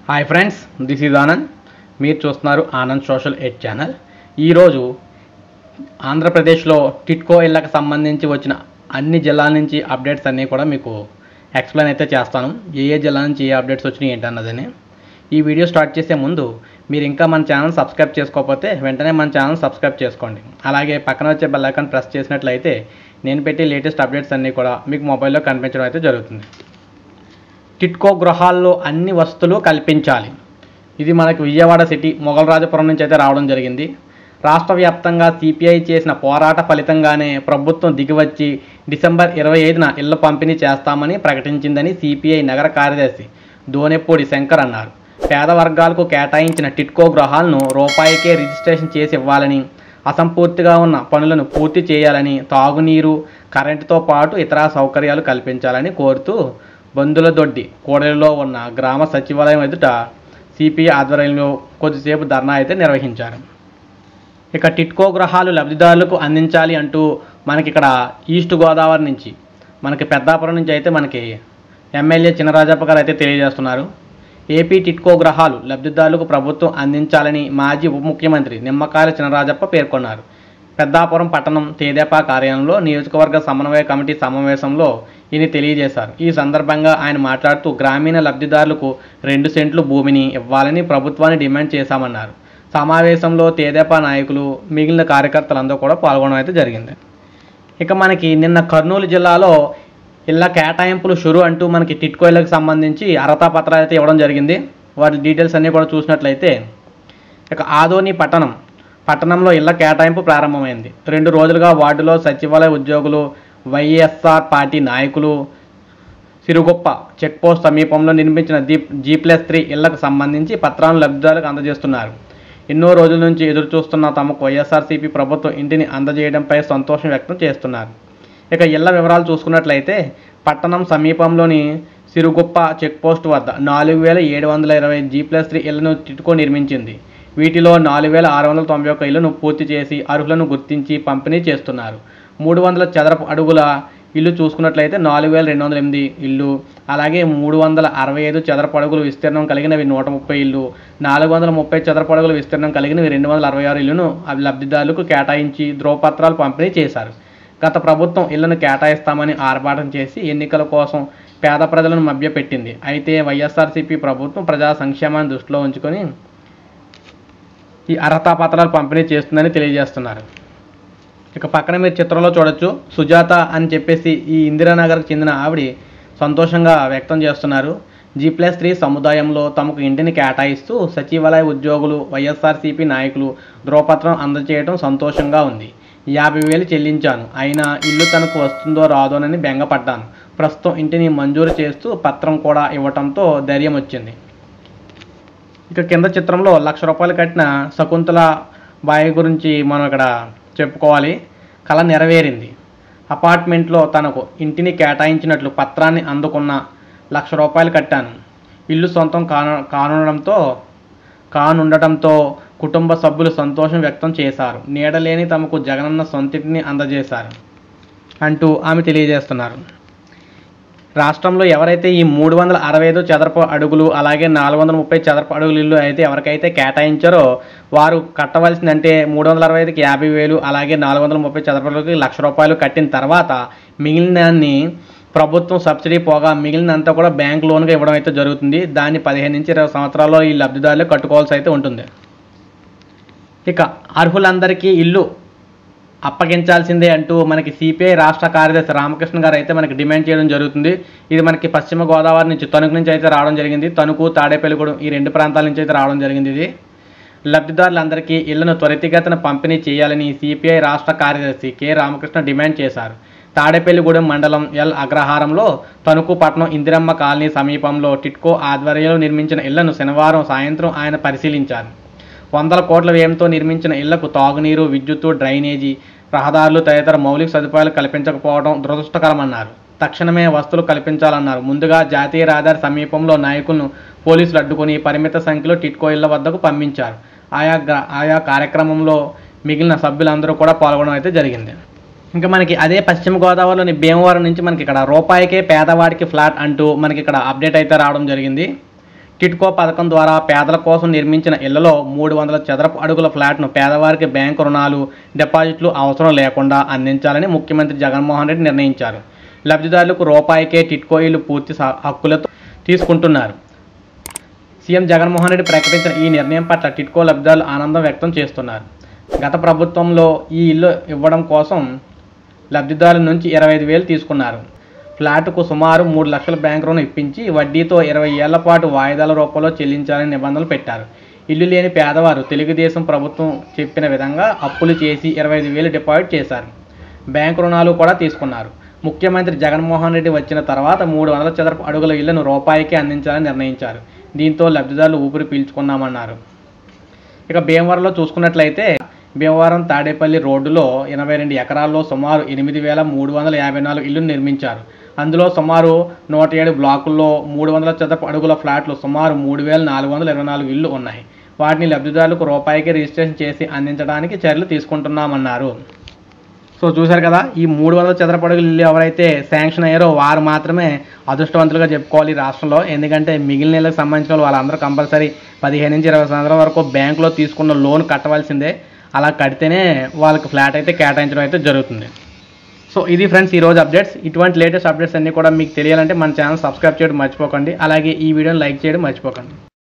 hi friends this is Anand మీరు చూస్తున్నారు Anand social ఎడ్ channel ఈరోజు ఆంధ్రప్రదేశ్లో టిట్కో ఇళ్ళకి సంబంధించి వచ్చిన అన్ని జిల్లాల నుంచి అప్డేట్స్ అన్నీ కూడా మీకు ఎక్స్ప్లెయిన్ అయితే చేస్తాను ఏ ఏ జిల్లా నుంచి ఏ అప్డేట్స్ వచ్చినాయి ఏంటన్నదని ఈ వీడియో స్టార్ట్ చేసే ముందు మీరు ఇంకా మన ఛానల్ సబ్స్క్రైబ్ చేసుకోకపోతే వెంటనే మన ఛానల్ సబ్స్క్రైబ్ చేసుకోండి అలాగే పక్కన వచ్చే బెల్ ఐకాన్ ప్రెస్ చేసినట్లయితే నేను పెట్టే లేటెస్ట్ అప్డేట్స్ అన్నీ కూడా మీకు మొబైల్లో కనిపించడం అయితే జరుగుతుంది టిట్కో గృహాల్లో అన్ని వసతులు కల్పించాలి ఇది మనకి విజయవాడ సిటీ మొగలరాజపురం నుంచి అయితే రావడం జరిగింది రాష్ట్ర వ్యాప్తంగా సిపిఐ చేసిన పోరాట ఫలితంగానే ప్రభుత్వం దిగివచ్చి డిసెంబర్ ఇరవై ఐదున ఇళ్ల పంపిణీ చేస్తామని ప్రకటించిందని సిపిఐ నగర కార్యదర్శి దోనెప్పూడి శంకర్ అన్నారు పేద వర్గాలకు కేటాయించిన టిట్కో గృహాలను రూపాయికే రిజిస్ట్రేషన్ చేసి ఇవ్వాలని అసంపూర్తిగా ఉన్న పనులను పూర్తి చేయాలని తాగునీరు కరెంటుతో పాటు ఇతర సౌకర్యాలు కల్పించాలని కోరుతూ బంధుల దొడ్డి కూడలిలో ఉన్న గ్రామ సచివాలయం ఎదుట సిపిఐ ఆధ్వర్యంలో కొద్దిసేపు ధర్నా అయితే నిర్వహించారు ఇక టిట్కో గృహాలు లబ్ధిదారులకు అందించాలి అంటూ మనకి ఇక్కడ ఈస్ట్ గోదావరి నుంచి మనకి పెద్దాపురం నుంచి అయితే మనకి ఎమ్మెల్యే చినరాజప్ప గారు అయితే తెలియజేస్తున్నారు ఏపీ టిట్కో గృహాలు లబ్ధిదారులకు ప్రభుత్వం అందించాలని మాజీ ఉప ముఖ్యమంత్రి నిమ్మకాయల చినరాజప్ప పేర్కొన్నారు పెద్దాపురం పట్టణం తేదేపా కార్యాలయంలో నియోజకవర్గ సమన్వయ కమిటీ సమావేశంలో ఈయన తెలియజేశారు ఈ సందర్భంగా ఆయన మాట్లాడుతూ గ్రామీణ లబ్ధిదారులకు రెండు సెంట్లు భూమిని ఇవ్వాలని ప్రభుత్వాన్ని డిమాండ్ చేశామన్నారు సమావేశంలో తేదేపా నాయకులు మిగిలిన కార్యకర్తలందరూ కూడా పాల్గొనడం అయితే జరిగింది ఇక మనకి నిన్న కర్నూలు జిల్లాలో ఇళ్ళ కేటాయింపులు షురు అంటూ మనకి టిట్కో ఇళ్ళకి సంబంధించి అర్హతా పత్రాలు అయితే ఇవ్వడం జరిగింది వాటి డీటెయిల్స్ అన్నీ కూడా చూసినట్లయితే ఇక ఆదోని పట్టణం పట్టణంలో ఇళ్ల కేటాయింపు ప్రారంభమైంది రెండు రోజులుగా వార్డులో సచివాలయ ఉద్యోగులు వైఎస్ఆర్ పార్టీ నాయకులు సిరుగొప్ప చెక్పోస్ట్ సమీపంలో నిర్మించిన దీప్ జీ ప్లస్ త్రీ ఇళ్లకు సంబంధించి పత్రాలను లబ్ధిదారులకు అందజేస్తున్నారు ఎన్నో రోజుల నుంచి ఎదురు చూస్తున్న తమకు వైఎస్ఆర్సీపీ ప్రభుత్వం ఇంటిని అందజేయడంపై సంతోషం వ్యక్తం చేస్తున్నారు ఇక ఇళ్ల వివరాలు చూసుకున్నట్లయితే పట్టణం సమీపంలోని సిరుగుప్ప చెక్పోస్ట్ వద్ద నాలుగు వేల ఏడు వందల ఇరవై జీ ప్లస్ త్రీ ఇళ్లను తిట్టుకో నిర్మించింది వీటిలో నాలుగు వేల ఆరు వందల తొంభై ఒక్క ఇళ్లను పూర్తి చేసి అర్హులను గుర్తించి పంపిణీ చేస్తున్నారు మూడు వందల చదరపు అడుగుల ఇల్లు చూసుకున్నట్లయితే నాలుగు వేల రెండు వందల ఎనిమిది ఇల్లు అలాగే మూడు వందల అరవై ఐదు చదరపు అడుగులు విస్తీర్ణం కలిగినవి నూట ముప్పై ఇల్లు నాలుగు వందల ముప్పై చదరపు అడుగుల విస్తీర్ణం కలిగినవి రెండు వందల అరవై ఆరు ఇల్లును అవి లబ్ధిదారులకు కేటాయించి ధ్రువపత్రాలు పంపిణీ చేశారు గత ప్రభుత్వం ఇళ్లను కేటాయిస్తామని ఆర్భాటం చేసి ఎన్నికల కోసం పేద ప్రజలను మభ్యపెట్టింది అయితే వైఎస్ఆర్సీపీ ప్రభుత్వం ప్రజా సంక్షేమాన్ని దృష్టిలో ఉంచుకొని ఈ అర్హతా పత్రాలు పంపిణీ చేస్తుందని తెలియజేస్తున్నారు ఇక పక్కన మీరు చిత్రంలో చూడొచ్చు సుజాత అని చెప్పేసి ఈ ఇందిరానగర్కి చెందిన ఆవిడ సంతోషంగా వ్యక్తం చేస్తున్నారు జీ ప్లస్ త్రీ సముదాయంలో తమకు ఇంటిని కేటాయిస్తూ సచివాలయ ఉద్యోగులు వైఎస్ఆర్సీపీ నాయకులు ధ్రువపత్రం అందజేయడం సంతోషంగా ఉంది యాభై వేలు చెల్లించాను అయినా ఇల్లు తనకు వస్తుందో రాదోనని బెంగపడ్డాను ప్రస్తుతం ఇంటిని మంజూరు చేస్తూ పత్రం కూడా ఇవ్వటంతో ధైర్యం వచ్చింది ఇక కింద చిత్రంలో లక్ష రూపాయలు కట్టిన శకుంతల బాయి గురించి మనం ఇక్కడ చెప్పుకోవాలి కళ నెరవేరింది అపార్ట్మెంట్లో తనకు ఇంటిని కేటాయించినట్లు పత్రాన్ని అందుకున్న లక్ష రూపాయలు కట్టాను ఇల్లు సొంతం కాను కానుండడంతో కానుండటంతో కుటుంబ సభ్యులు సంతోషం వ్యక్తం చేశారు నీడలేని తమకు జగనన్న సొంతింటిని అందజేశారు అంటూ ఆమె తెలియజేస్తున్నారు రాష్ట్రంలో ఎవరైతే ఈ మూడు వందల అరవై ఐదు చదరపు అడుగులు అలాగే నాలుగు వందల ముప్పై చదరపు అడుగులు ఇల్లు అయితే ఎవరికైతే కేటాయించారో వారు కట్టవలసింది అంటే మూడు వందల అరవై ఐదుకి యాభై వేలు అలాగే నాలుగు వందల ముప్పై చదరపు అడుగులకి లక్ష రూపాయలు కట్టిన తర్వాత మిగిలిన దాన్ని ప్రభుత్వం సబ్సిడీ పోగా మిగిలినంతా కూడా బ్యాంక్ లోన్గా ఇవ్వడం అయితే జరుగుతుంది దాన్ని పదిహేను నుంచి ఇరవై సంవత్సరాల్లో ఈ లబ్ధిదారులు కట్టుకోవాల్సి అయితే ఉంటుంది ఇక అర్హులందరికీ ఇల్లు అప్పగించాల్సిందే అంటూ మనకి సిపిఐ రాష్ట్ర కార్యదర్శి రామకృష్ణ గారు అయితే మనకి డిమాండ్ చేయడం జరుగుతుంది ఇది మనకి పశ్చిమ గోదావరి నుంచి తణుకు నుంచి అయితే రావడం జరిగింది తణుకు తాడేపల్లిగూడెం ఈ రెండు ప్రాంతాల నుంచి అయితే రావడం జరిగింది ఇది లబ్ధిదారులందరికీ ఇళ్లను త్వరితగతిన పంపిణీ చేయాలని సిపిఐ రాష్ట్ర కార్యదర్శి కె రామకృష్ణ డిమాండ్ చేశారు తాడేపల్లిగూడెం మండలం ఎల్ అగ్రహారంలో తణుకు పట్నం ఇందిరమ్మ కాలనీ సమీపంలో టిట్కో ఆధ్వర్యంలో నిర్మించిన ఇళ్లను శనివారం సాయంత్రం ఆయన పరిశీలించారు వందల కోట్ల వ్యయంతో నిర్మించిన ఇళ్లకు తాగునీరు విద్యుత్తు డ్రైనేజీ రహదారులు తదితర మౌలిక సదుపాయాలు కల్పించకపోవడం దురదృష్టకరమన్నారు తక్షణమే వస్తువులు కల్పించాలన్నారు ముందుగా జాతీయ రహదారి సమీపంలో నాయకులను పోలీసులు అడ్డుకొని పరిమిత సంఖ్యలో టిట్కో ఇళ్ల వద్దకు పంపించారు ఆయా గ్ర- ఆయా కార్యక్రమంలో మిగిలిన సభ్యులందరూ కూడా పాల్గొనడం అయితే జరిగింది ఇంకా మనకి అదే పశ్చిమ గోదావరిలోని భీమవరం నుంచి మనకి ఇక్కడ రూపాయికే పేదవాడికి ఫ్లాట్ అంటూ మనకి ఇక్కడ అప్డేట్ అయితే రావడం జరిగింది టిట్కో పథకం ద్వారా పేదల కోసం నిర్మించిన ఇళ్లలో మూడు వందల చదరపు అడుగుల ఫ్లాట్ను పేదవారికి బ్యాంకు రుణాలు డిపాజిట్లు అవసరం లేకుండా అందించాలని ముఖ్యమంత్రి జగన్మోహన్ రెడ్డి నిర్ణయించారు లబ్ధిదారులకు రూపాయికే టిట్కో ఇల్లు పూర్తి స- హక్కులతో తీసుకుంటున్నారు సీఎం జగన్మోహన్ రెడ్డి ప్రకటించిన ఈ నిర్ణయం పట్ల టిట్కో లబ్ధిదారులు ఆనందం వ్యక్తం చేస్తున్నారు గత ప్రభుత్వంలో ఈ ఇల్లు ఇవ్వడం కోసం లబ్ధిదారుల నుంచి ఇరవై ఐదు వేలు తీసుకున్నారు ఫ్లాట్కు సుమారు మూడు లక్షల బ్యాంక్ రుణం ఇప్పించి వడ్డీతో ఇరవై ఏళ్ల పాటు వాయిదాల రూపంలో చెల్లించాలని నిబంధనలు పెట్టారు ఇల్లు లేని పేదవారు తెలుగుదేశం ప్రభుత్వం చెప్పిన విధంగా అప్పులు చేసి ఇరవై ఐదు వేలు డిపాజిట్ చేశారు బ్యాంకు రుణాలు కూడా తీసుకున్నారు ముఖ్యమంత్రి జగన్మోహన్ రెడ్డి వచ్చిన తర్వాత మూడు వందల చదరపు అడుగుల ఇళ్లను రూపాయికి అందించాలని నిర్ణయించారు దీంతో లబ్ధిదారులు ఊపిరి పీల్చుకున్నామన్నారు ఇక భీమవరంలో చూసుకున్నట్లయితే భీమవరం తాడేపల్లి రోడ్డులో ఎనభై రెండు ఎకరాల్లో సుమారు ఎనిమిది వేల మూడు వందల యాభై నాలుగు ఇళ్లు నిర్మించారు అందులో సుమారు నూట ఏడు బ్లాకుల్లో మూడు వందల చదరపు అడుగుల ఫ్లాట్లు సుమారు మూడు వేల నాలుగు వందల ఇరవై నాలుగు ఇళ్లు ఉన్నాయి వాటిని లబ్ధిదారులకు రూపాయికి రిజిస్ట్రేషన్ చేసి అందించడానికి చర్యలు తీసుకుంటున్నామన్నారు సో చూశారు కదా ఈ మూడు వందల చదరపు అడుగుల ఇల్లు ఎవరైతే శాంక్షన్ అయ్యారో వారు మాత్రమే అదృష్టవంతులుగా చెప్పుకోవాలి ఈ రాష్ట్రంలో ఎందుకంటే మిగిలిన ఇళ్ళకి సంబంధించిన వాళ్ళు వాళ్ళందరూ కంపల్సరీ పదిహేను నుంచి ఇరవై సంవత్సరాల వరకు బ్యాంకులో తీసుకున్న లోన్ కట్టవలసిందే అలా కడితేనే వాళ్ళకి ఫ్లాట్ అయితే కేటాయించడం అయితే జరుగుతుంది సో ఇది ఫ్రెండ్స్ ఈరోజు అప్డేట్స్ ఇటువంటి లేటెస్ట్ అప్డేట్స్ అన్నీ కూడా మీకు తెలియాలంటే మన ఛానల్ సబ్స్క్రైబ్ చేయడం మర్చిపోకండి అలాగే ఈ వీడియోని లైక్ చేయడం మర్చిపోకండి